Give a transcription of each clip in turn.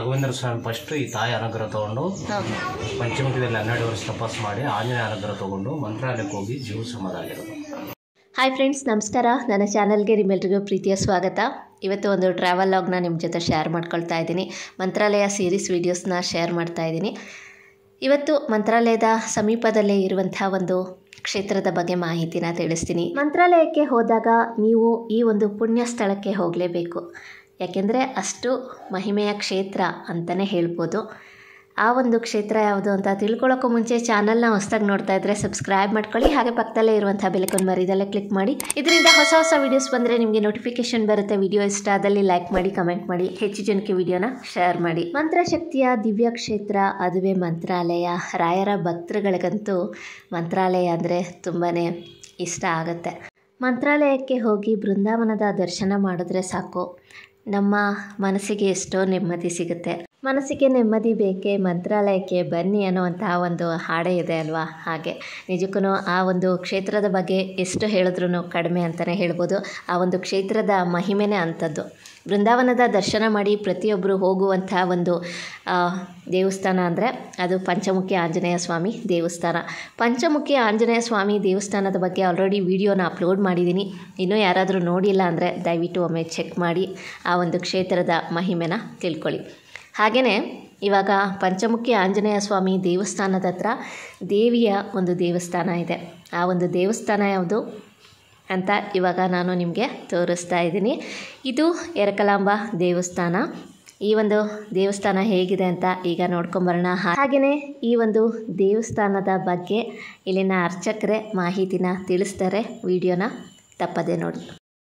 ರಾಘವೇಂದ್ರ ಸ್ವಾಮಿ first ಈ ತಾಯಿ ಅನುಗ್ರಹ ತಗೊಂಡು ಪಂಚಮುಖದಲ್ಲಿ ಹನ್ನೆರಡು ವರ್ಷ ತಪಸ್ ಮಾಡಿ ಆಂಜನೇಯ ಅನುಗ್ರಹ ತಗೊಂಡು ಮಂತ್ರಾಲಯಕ್ಕೆ ಹೋಗಿ ಜೀವ ಸಮಾಧಾಗಿರೋದು ಹಾಯ್ ಫ್ರೆಂಡ್ಸ್ ನಮಸ್ಕಾರ ನನ್ನ ಚಾನಲ್ಗೆ ನಿಮ್ಮೆಲ್ರಿಗೂ ಪ್ರೀತಿಯ ಸ್ವಾಗತ ಇವತ್ತು ಒಂದು ಟ್ರಾವೆಲ್ ಲಾಗ್ನ ನಿಮ್ಮ ಜೊತೆ ಶೇರ್ ಮಾಡ್ಕೊಳ್ತಾ ಇದ್ದೀನಿ ಮಂತ್ರಾಲಯ ಸೀರೀಸ್ ವೀಡಿಯೋಸ್ನ ಶೇರ್ ಮಾಡ್ತಾ ಇದ್ದೀನಿ ಇವತ್ತು ಮಂತ್ರಾಲಯದ ಸಮೀಪದಲ್ಲೇ ಇರುವಂಥ ಒಂದು ಕ್ಷೇತ್ರದ ಬಗ್ಗೆ ಮಾಹಿತಿನ ತಿಳಿಸ್ತೀನಿ ಮಂತ್ರಾಲಯಕ್ಕೆ ಹೋದಾಗ ನೀವು ಈ ಒಂದು ಪುಣ್ಯ ಸ್ಥಳಕ್ಕೆ ಹೋಗಲೇಬೇಕು ಯಾಕೆಂದರೆ ಅಷ್ಟು ಮಹಿಮೆಯ ಕ್ಷೇತ್ರ ಅಂತಲೇ ಹೇಳ್ಬೋದು ಆ ಒಂದು ಕ್ಷೇತ್ರ ಯಾವುದು ಅಂತ ತಿಳ್ಕೊಳ್ಳೋಕ್ಕೂ ಮುಂಚೆ ಚಾನಲ್ನ ಹೊಸದಾಗಿ ನೋಡ್ತಾ ಇದ್ದರೆ ಸಬ್ಸ್ಕ್ರೈಬ್ ಮಾಡ್ಕೊಳ್ಳಿ ಹಾಗೆ ಪಕ್ಕದಲ್ಲೇ ಇರುವಂಥ ಬೆಲಕನ್ನು ಮರಿದಲ್ಲೇ ಕ್ಲಿಕ್ ಮಾಡಿ ಇದರಿಂದ ಹೊಸ ಹೊಸ ವೀಡಿಯೋಸ್ ಬಂದರೆ ನಿಮಗೆ ನೋಟಿಫಿಕೇಶನ್ ಬರುತ್ತೆ ವಿಡಿಯೋ ಇಷ್ಟ ಆದಲ್ಲಿ ಲೈಕ್ ಮಾಡಿ ಕಮೆಂಟ್ ಮಾಡಿ ಹೆಚ್ಚು ಜನಕ್ಕೆ ವಿಡಿಯೋನ ಶೇರ್ ಮಾಡಿ ಮಂತ್ರಶಕ್ತಿಯ ದಿವ್ಯ ಕ್ಷೇತ್ರ ಅದುವೇ ಮಂತ್ರಾಲಯ ರಾಯರ ಭಕ್ತರುಗಳಿಗಂತೂ ಮಂತ್ರಾಲಯ ಅಂದರೆ ತುಂಬಾ ಇಷ್ಟ ಆಗುತ್ತೆ ಮಂತ್ರಾಲಯಕ್ಕೆ ಹೋಗಿ ಬೃಂದಾವನದ ದರ್ಶನ ಮಾಡಿದ್ರೆ ಸಾಕು ನಮ್ಮ ಮನಸ್ಸಿಗೆ ಎಷ್ಟೋ ನೆಮ್ಮದಿ ಸಿಗುತ್ತೆ ಮನಸ್ಸಿಗೆ ನೆಮ್ಮದಿ ಬೇಕೇ ಮಂತ್ರಾಲಯಕ್ಕೆ ಬನ್ನಿ ಅನ್ನುವಂತಹ ಒಂದು ಹಾಡೇ ಇದೆ ಅಲ್ವಾ ಹಾಗೆ ನಿಜಕ್ಕೂ ಆ ಒಂದು ಕ್ಷೇತ್ರದ ಬಗ್ಗೆ ಎಷ್ಟು ಹೇಳಿದ್ರೂ ಕಡಿಮೆ ಅಂತಲೇ ಹೇಳ್ಬೋದು ಆ ಒಂದು ಕ್ಷೇತ್ರದ ಮಹಿಮೆನೇ ಅಂಥದ್ದು ಬೃಂದಾವನದ ದರ್ಶನ ಮಾಡಿ ಪ್ರತಿಯೊಬ್ಬರು ಹೋಗುವಂಥ ಒಂದು ಆ, ದೇವಸ್ಥಾನ ಅಂದರೆ ಅದು ಪಂಚಮುಖಿ ಆಂಜನೇಯ ಸ್ವಾಮಿ ದೇವಸ್ಥಾನ ಪಂಚಮುಖಿ ಆಂಜನೇಯ ಸ್ವಾಮಿ ದೇವಸ್ಥಾನದ ಬಗ್ಗೆ ಆಲ್ರೆಡಿ ವಿಡಿಯೋನ ಅಪ್ಲೋಡ್ ಮಾಡಿದ್ದೀನಿ ಇನ್ನೂ ಯಾರಾದರೂ ನೋಡಿಲ್ಲ ಅಂದರೆ ದಯವಿಟ್ಟು ಒಮ್ಮೆ ಚೆಕ್ ಮಾಡಿ ಆ ಒಂದು ಕ್ಷೇತ್ರದ ಮಹಿಮೆನ ತಿಳ್ಕೊಳ್ಳಿ ಹಾಗೆಯೇ ಇವಾಗ ಪಂಚಮುಖಿ ಆಂಜನೇಯ ಸ್ವಾಮಿ ದೇವಸ್ಥಾನದ ಹತ್ರ ದೇವಿಯ ಒಂದು ದೇವಸ್ಥಾನ ಇದೆ ಆ ಒಂದು ದೇವಸ್ಥಾನ ಯಾವುದು ಅಂತ ಇವಾಗ ನಾನು ನಿಮಗೆ ತೋರಿಸ್ತಾ ಇದ್ದೀನಿ ಇದು ಎರಕಲಾಂಬ ದೇವಸ್ಥಾನ ಈ ಒಂದು ದೇವಸ್ಥಾನ ಹೇಗಿದೆ ಅಂತ ಈಗ ನೋಡ್ಕೊಂಬರೋಣ ಹಾಗೆಯೇ ಈ ಒಂದು ದೇವಸ್ಥಾನದ ಬಗ್ಗೆ ಇಲ್ಲಿನ ಅರ್ಚಕರೇ ಮಾಹಿತಿನ ತಿಳಿಸ್ತಾರೆ ವಿಡಿಯೋನ ತಪ್ಪದೆ ನೋಡಿ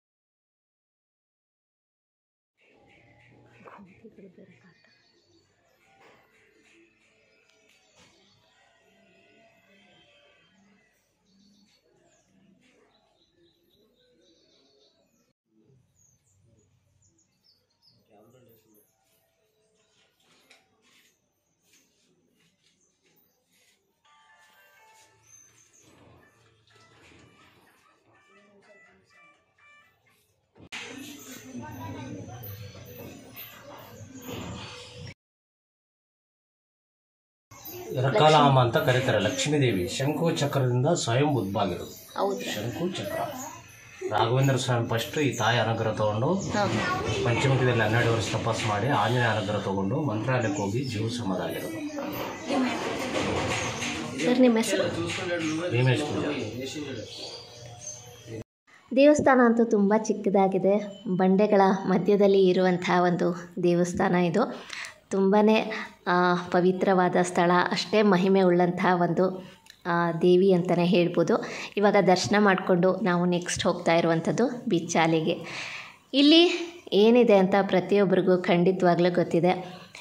ಎರಕಾಲಾಮ ಅಂತ ಕರೀತಾರೆ ಲಕ್ಷ್ಮೀದೇವಿ ಶಂಕು ಚಕ್ರದಿಂದ ಸ್ವಯಂ ಉದ್ಭಾಗಿರೋದು ಹೌದು ಶಂಕು ಚಕ್ರ ರಾಘವೇಂದ್ರ ಸ್ವಾಮಿ ಫಸ್ಟ್ ಈ ತಾಯಿ ಅನುಗ್ರಹ ತಗೊಂಡು ಪಂಚಮುಖದಲ್ಲಿ ಹನ್ನೆರಡು ವರ್ಷ ತಪಸ್ ಮಾಡಿ ಆಂಜನೇಯ ಅನುಗ್ರಹ ತಗೊಂಡು ಮಂತ್ರಾಲಯಕ್ಕೆ ಹೋಗಿ ಜೀವ ಸಮಾಧಾಗಿರೋದು ಸರ್ ನಿಮ್ಮ ಹೆಸರು ಭೀಮೇಶ್ ಪೂಜಾರಿ ದೇವಸ್ಥಾನ ಅಂತೂ ತುಂಬ ಚಿಕ್ಕದಾಗಿದೆ ಬಂಡೆಗಳ ಮಧ್ಯದಲ್ಲಿ ಇರುವಂಥ ಒಂದು ದೇವಸ್ಥಾನ ಇದು ತುಂಬಾ ಪವಿತ್ರವಾದ ಸ್ಥಳ ಅಷ್ಟೇ ಮಹಿಮೆ ಉಳ್ಳಂಥ ಒಂದು ಆ, ದೇವಿ ಅಂತಲೇ ಹೇಳ್ಬೋದು ಇವಾಗ ದರ್ಶನ ಮಾಡಿಕೊಂಡು ನಾವು ನೆಕ್ಸ್ಟ್ ಹೋಗ್ತಾ ಇರುವಂಥದ್ದು ಬಿಚ್ಚಾಲಿಗೆ ಇಲ್ಲಿ ಏನಿದೆ ಅಂತ ಪ್ರತಿಯೊಬ್ಬರಿಗೂ ಖಂಡಿತವಾಗ್ಲೂ ಗೊತ್ತಿದೆ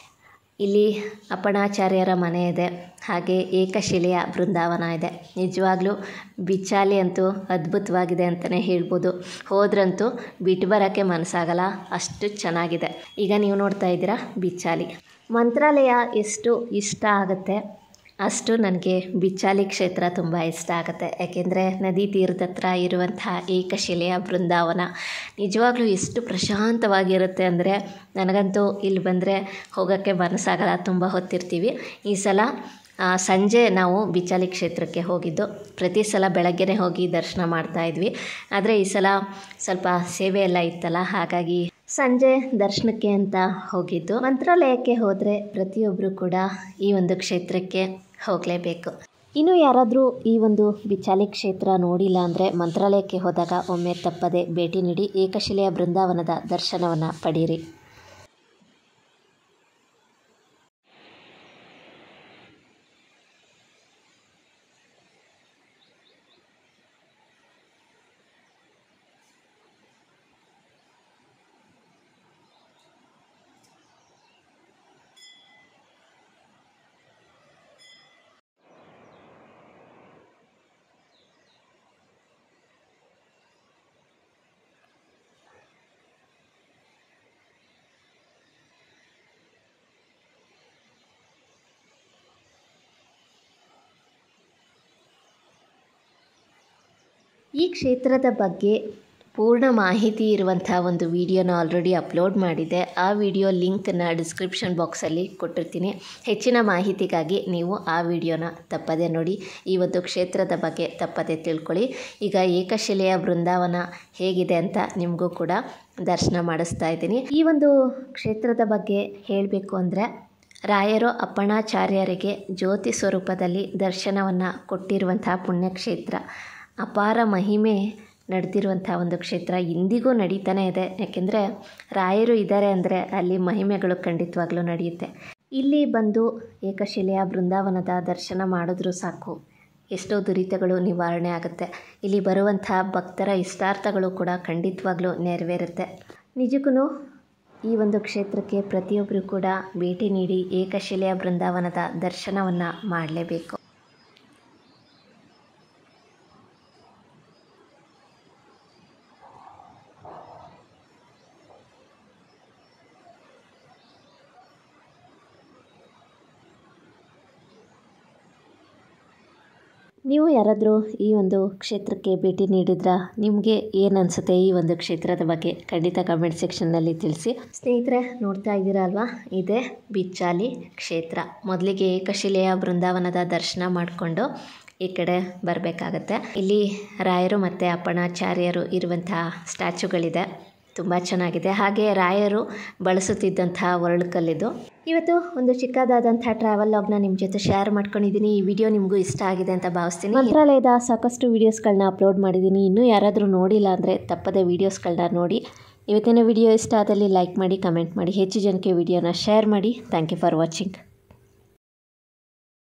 ಇಲ್ಲಿ ಅಪ್ಪಣಾಚಾರ್ಯರ ಮನೆ ಇದೆ ಹಾಗೆ ಏಕಶಿಲೆಯ ಬೃಂದಾವನ ಇದೆ ನಿಜವಾಗ್ಲೂ ಬಿಚ್ಚಾಲಿ ಅಂತೂ ಅದ್ಭುತವಾಗಿದೆ ಅಂತಲೇ ಹೇಳ್ಬೋದು ಹೋದ್ರಂತೂ ಬಿಟ್ಟು ಬರೋಕ್ಕೆ ಮನಸ್ಸಾಗಲ್ಲ ಅಷ್ಟು ಚೆನ್ನಾಗಿದೆ ಈಗ ನೀವು ನೋಡ್ತಾ ಇದ್ದೀರಾ ಬಿಚ್ಚಾಲಿ ಮಂತ್ರಾಲಯ ಎಷ್ಟು ಇಷ್ಟ ಆಗುತ್ತೆ ಅಷ್ಟು ನನಗೆ ಬಿಚ್ಚಾಲಿ ಕ್ಷೇತ್ರ ತುಂಬ ಇಷ್ಟ ಆಗುತ್ತೆ ಯಾಕೆಂದರೆ ನದಿ ತೀರದ ಹತ್ರ ಇರುವಂತಹ ಏಕಶಿಲೆಯ ಬೃಂದಾವನ ನಿಜವಾಗ್ಲೂ ಎಷ್ಟು ಪ್ರಶಾಂತವಾಗಿರುತ್ತೆ ಅಂದರೆ ನನಗಂತೂ ಇಲ್ಲಿ ಬಂದರೆ ಹೋಗೋಕ್ಕೆ ಮನಸ್ಸಾಗಲ್ಲ ತುಂಬ ಹೊತ್ತಿರ್ತೀವಿ ಈ ಸಲ ಆ, ಸಂಜೆ ನಾವು ಬಿಚಾಲಿ ಕ್ಷೇತ್ರಕ್ಕೆ ಹೋಗಿದ್ದು ಪ್ರತಿ ಸಲ ಬೆಳಗ್ಗೆನೇ ಹೋಗಿ ದರ್ಶನ ಮಾಡ್ತಾ ಇದ್ವಿ ಆದರೆ ಈ ಸಲ ಸ್ವಲ್ಪ ಸೇವೆ ಎಲ್ಲ ಇತ್ತಲ್ಲ ಹಾಗಾಗಿ ಸಂಜೆ ದರ್ಶನಕ್ಕೆ ಅಂತ ಹೋಗಿದ್ದು ಮಂತ್ರಾಲಯಕ್ಕೆ ಹೋದರೆ ಪ್ರತಿಯೊಬ್ಬರು ಕೂಡ ಈ ಒಂದು ಕ್ಷೇತ್ರಕ್ಕೆ ಹೋಗಲೇಬೇಕು ಇನ್ನು ಯಾರಾದರೂ ಈ ಒಂದು ಬಿಚಾಲಿ ಕ್ಷೇತ್ರ ನೋಡಿಲ್ಲ ಅಂದರೆ ಮಂತ್ರಾಲಯಕ್ಕೆ ಹೋದಾಗ ಒಮ್ಮೆ ತಪ್ಪದೆ ಭೇಟಿ ನೀಡಿ ಏಕಶಿಲೆಯ ಬೃಂದಾವನದ ದರ್ಶನವನ್ನು ಪಡೀರಿ ಈ ಕ್ಷೇತ್ರದ ಬಗ್ಗೆ ಪೂರ್ಣ ಮಾಹಿತಿ ಇರುವಂಥ ಒಂದು ವಿಡಿಯೋನ ಆಲ್ರೆಡಿ ಅಪ್ಲೋಡ್ ಮಾಡಿದೆ ಆ ವಿಡಿಯೋ ಲಿಂಕನ್ನು ಡಿಸ್ಕ್ರಿಪ್ಷನ್ ಬಾಕ್ಸಲ್ಲಿ ಕೊಟ್ಟಿರ್ತೀನಿ ಹೆಚ್ಚಿನ ಮಾಹಿತಿಗಾಗಿ ನೀವು ಆ ವಿಡಿಯೋನ ತಪ್ಪದೆ ನೋಡಿ ಈ ಒಂದು ಕ್ಷೇತ್ರದ ಬಗ್ಗೆ ತಪ್ಪದೆ ತಿಳ್ಕೊಳ್ಳಿ ಈಗ ಏಕಶಿಲೆಯ ಬೃಂದಾವನ ಹೇಗಿದೆ ಅಂತ ನಿಮಗೂ ಕೂಡ ದರ್ಶನ ಮಾಡಿಸ್ತಾ ಇದ್ದೀನಿ ಈ ಒಂದು ಕ್ಷೇತ್ರದ ಬಗ್ಗೆ ಹೇಳಬೇಕು ಅಂದರೆ ರಾಯರು ಅಪ್ಪಣಾಚಾರ್ಯರಿಗೆ ಜ್ಯೋತಿ ಸ್ವರೂಪದಲ್ಲಿ ದರ್ಶನವನ್ನು ಕೊಟ್ಟಿರುವಂತಹ ಪುಣ್ಯಕ್ಷೇತ್ರ ಅಪಾರ ಮಹಿಮೆ ನಡೆದಿರುವಂಥ ಒಂದು ಕ್ಷೇತ್ರ ಇಂದಿಗೂ ನಡೀತಾನೆ ಇದೆ ಯಾಕೆಂದರೆ ರಾಯರು ಇದ್ದಾರೆ ಅಂದರೆ ಅಲ್ಲಿ ಮಹಿಮೆಗಳು ಖಂಡಿತವಾಗ್ಲೂ ನಡೆಯುತ್ತೆ ಇಲ್ಲಿ ಬಂದು ಏಕಶಿಲೆಯ ಬೃಂದಾವನದ ದರ್ಶನ ಮಾಡಿದ್ರೂ ಸಾಕು ಎಷ್ಟೋ ದುರಿತಗಳು ನಿವಾರಣೆ ಆಗುತ್ತೆ ಇಲ್ಲಿ ಬರುವಂಥ ಭಕ್ತರ ಇಷ್ಟಾರ್ಥಗಳು ಕೂಡ ಖಂಡಿತವಾಗ್ಲೂ ನೆರವೇರುತ್ತೆ ನಿಜಕ್ಕೂ ಈ ಒಂದು ಕ್ಷೇತ್ರಕ್ಕೆ ಪ್ರತಿಯೊಬ್ಬರು ಕೂಡ ಭೇಟಿ ನೀಡಿ ಏಕಶಿಲೆಯ ಬೃಂದಾವನದ ದರ್ಶನವನ್ನು ಮಾಡಲೇಬೇಕು ನೀವು ಯಾರಾದರೂ ಈ ಒಂದು ಕ್ಷೇತ್ರಕ್ಕೆ ಭೇಟಿ ನೀಡಿದ್ರಾ ನಿಮಗೆ ಏನು ಅನಿಸುತ್ತೆ ಈ ಒಂದು ಕ್ಷೇತ್ರದ ಬಗ್ಗೆ ಖಂಡಿತ ಕಮೆಂಟ್ ಸೆಕ್ಷನ್ನಲ್ಲಿ ತಿಳಿಸಿ ಸ್ನೇಹಿತರೆ ನೋಡ್ತಾ ಇದ್ದೀರಾ ಅಲ್ವಾ ಇದೇ ಬಿಚ್ಚಾಲಿ ಕ್ಷೇತ್ರ ಮೊದಲಿಗೆ ಏಕಶಿಲೆಯ ಬೃಂದಾವನದ ದರ್ಶನ ಮಾಡಿಕೊಂಡು ಈ ಕಡೆ ಬರಬೇಕಾಗತ್ತೆ ಇಲ್ಲಿ ರಾಯರು ಮತ್ತು ಅಪ್ಪಣಾಚಾರ್ಯರು ಇರುವಂತಹ ಸ್ಟ್ಯಾಚುಗಳಿದೆ ತುಂಬ ಚೆನ್ನಾಗಿದೆ ಹಾಗೆ ರಾಯರು ಬಳಸುತ್ತಿದ್ದಂತಹ ವರ್ಲ್ಕಲ್ಲಿದ್ದು ಇವತ್ತು ಒಂದು ಚಿಕ್ಕದಾದಂಥ ಟ್ರಾವೆಲ್ ಲಾಗ್ನ ನಿಮ್ಮ ಜೊತೆ ಶೇರ್ ಮಾಡ್ಕೊಂಡಿದ್ದೀನಿ ಈ ವಿಡಿಯೋ ನಿಮಗೂ ಇಷ್ಟ ಆಗಿದೆ ಅಂತ ಭಾವಿಸ್ತೀನಿ ಮಂತ್ರಾಲಯದ ಸಾಕಷ್ಟು ವೀಡಿಯೋಸ್ಗಳನ್ನ ಅಪ್ಲೋಡ್ ಮಾಡಿದ್ದೀನಿ ಇನ್ನೂ ಯಾರಾದರೂ ನೋಡಿಲ್ಲ ಅಂದರೆ ತಪ್ಪದೆ ವೀಡಿಯೋಸ್ಗಳನ್ನ ನೋಡಿ ಇವತ್ತಿನ ವಿಡಿಯೋ ಇಷ್ಟ ಆದಲ್ಲಿ ಲೈಕ್ ಮಾಡಿ ಕಮೆಂಟ್ ಮಾಡಿ ಹೆಚ್ಚು ಜನಕ್ಕೆ ವಿಡಿಯೋನ ಶೇರ್ ಮಾಡಿ ಥ್ಯಾಂಕ್ ಯು ಫಾರ್ ವಾಚಿಂಗ್